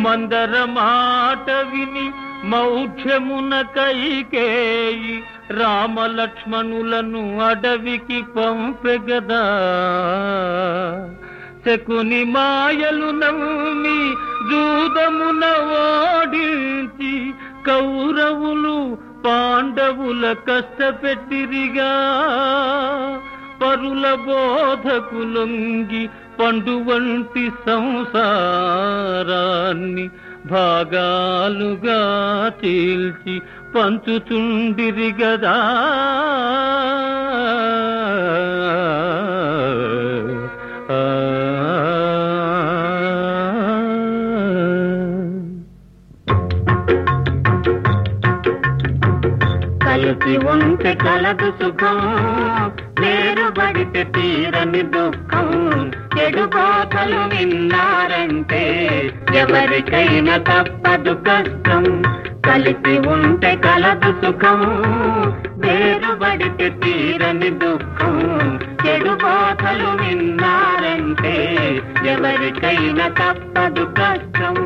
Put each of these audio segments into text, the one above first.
మందర మాట విని మౌఢ్యమున కైకేయి రామలక్ష్మణులను అడవికి పంపెగదా శకుని మాయలు నమ్మి జూదమున ఓడించి కౌరవులు పాండవుల కష్టపెట్టిరిగా పరుల బోధకులొంగి పండు వంటి సంసారాన్ని భాగాలుగా చీల్చి పంచుచుండిరి గదా కలిసి ఉంటే కలదు సుఖం వేరుబడితే తీరని దుఃఖం చెడు బోధలు విన్నారంటే ఎవరికైనా తప్పదు కష్టం కలిసి ఉంటే కలదు సుఖం వేరుబడితే తీరని దుఃఖం చెడు బోధలు విన్నారంటే ఎవరికైనా తప్పదు కష్టం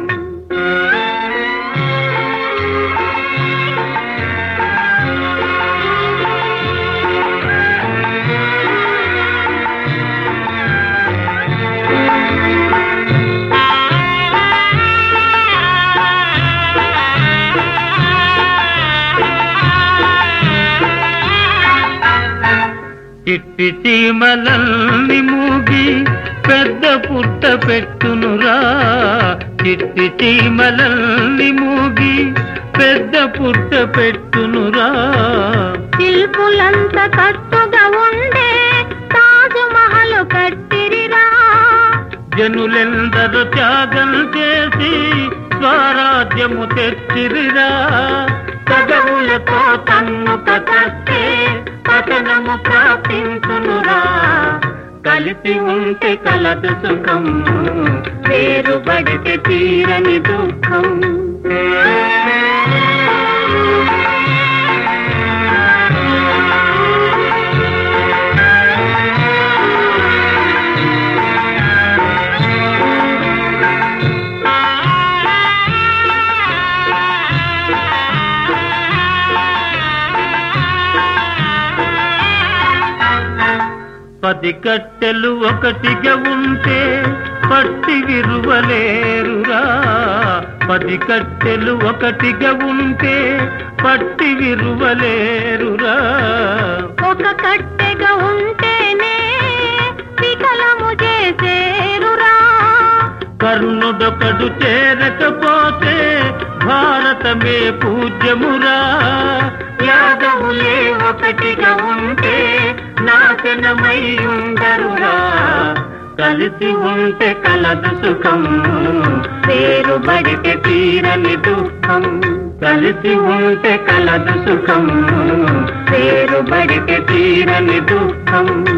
చిట్టి చీమలల్ని మూగి పెద్ద పుట్ట పెట్టునురా చిట్టి చీమలల్ని మూగి పెద్ద పుట్ట పెట్టునురా శిల్పులంత కట్టుగా ఉండే తాజు మహల్ కట్టిరిరా జనులెందరూ త్యాగం చేసి స్వరాజ్యము తెచ్చిరిరా పదవులతో తన్ను కస్తే పతనము ప్రాప్తించునురా కలిసి ఉంటే కలదు సుఖం వేరుబడితే తీరని దుఃఖం పది కట్టెలు ఒకటిగా ఉంటే పట్టి విరువలేరురా పది కట్టెలు ఒకటిగా ఉంటే పట్టి విరువలేరురా ఒక కట్టెగా ఉంటేనే వికలము చేసేరురా కర్ణుడొకడు చేరకపోతే భారతమే పూజ్యమురా యాదవులే ఒకటిగా ఉంటే నాశనమై ఉండరురా కలిసి ఉంటే కలదు సుఖం వేరుబడితే తీరని దుఃఖం కలిసి ఉంటే కలదు సుఖం వేరుబడితే తీరని దుఃఖం